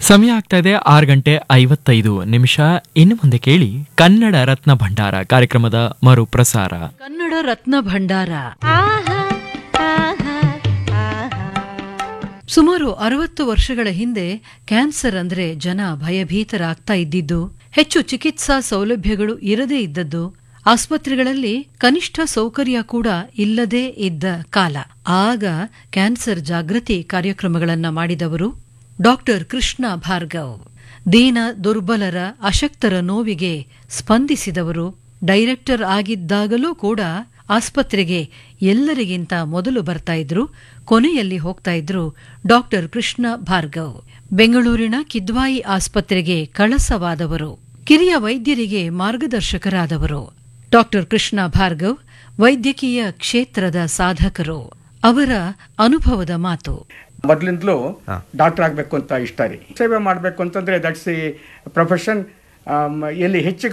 ಸಮಯ ಆಗ್ತಾ ಇದೆ ಆರು ಗಂಟೆ ಐವತ್ತೈದು ನಿಮಿಷ ಇನ್ನು ಮುಂದೆ ಕೇಳಿ ಕನ್ನಡ ರತ್ನ ಭಂಡಾರ ಕಾರ್ಯಕ್ರಮದ ಮರು ಪ್ರಸಾರ ಕನ್ನಡ ರತ್ನ ಭಂಡಾರ ಸುಮಾರು ಅರವತ್ತು ವರ್ಷಗಳ ಹಿಂದೆ ಕ್ಯಾನ್ಸರ್ ಅಂದ್ರೆ ಜನ ಭಯಭೀತರಾಗ್ತಾ ಇದ್ದಿದ್ದು ಹೆಚ್ಚು ಚಿಕಿತ್ಸಾ ಸೌಲಭ್ಯಗಳು ಇರದೇ ಇದ್ದದ್ದು ಆಸ್ಪತ್ರೆಗಳಲ್ಲಿ ಕನಿಷ್ಠ ಸೌಕರ್ಯ ಕೂಡ ಇಲ್ಲದೇ ಇದ್ದ ಕಾಲ ಆಗ ಕ್ಯಾನ್ಸರ್ ಜಾಗೃತಿ ಕಾರ್ಯಕ್ರಮಗಳನ್ನ ಮಾಡಿದವರು ಡಾಕ್ಟರ್ ಕೃಷ್ಣ ಭಾರ್ಗವ್ ದೀನ ದುರ್ಬಲರ ಅಶಕ್ತರ ನೋವಿಗೆ ಸ್ಪಂದಿಸಿದವರು ಡೈರೆಕ್ಟರ್ ಆಗಿದ್ದಾಗಲೂ ಕೂಡ ಆಸ್ಪತ್ರೆಗೆ ಎಲ್ಲರಿಗಿಂತ ಮೊದಲು ಬರ್ತಾ ಇದ್ರು ಕೊನೆಯಲ್ಲಿ ಹೋಗ್ತಾ ಇದ್ರು ಡಾಕ್ಟರ್ ಕೃಷ್ಣ ಭಾರ್ಗವ್ ಬೆಂಗಳೂರಿನ ಕಿದ್ವಾಯಿ ಆಸ್ಪತ್ರೆಗೆ ಕಳಸವಾದವರು ಕಿರಿಯ ವೈದ್ಯರಿಗೆ ಮಾರ್ಗದರ್ಶಕರಾದವರು ಡಾಕ್ಟರ್ ಕೃಷ್ಣ ಭಾರ್ಗವ್ ವೈದ್ಯಕೀಯ ಕ್ಷೇತ್ರದ ಸಾಧಕರು ಅವರ ಅನುಭವದ ಮಾತು ಮೊದಲಿಂದಲೂ ಡಾಕ್ಟರ್ ಆಗಬೇಕು ಅಂತ ಇಷ್ಟ ರೀ ಸೇವೆ ಮಾಡಬೇಕು ಅಂತಂದ್ರೆ ದಟ್ಸ್ ಈ ಪ್ರೊಫೆಷನ್ ಎಲ್ಲಿ ಹೆಚ್ಚಿಗೆ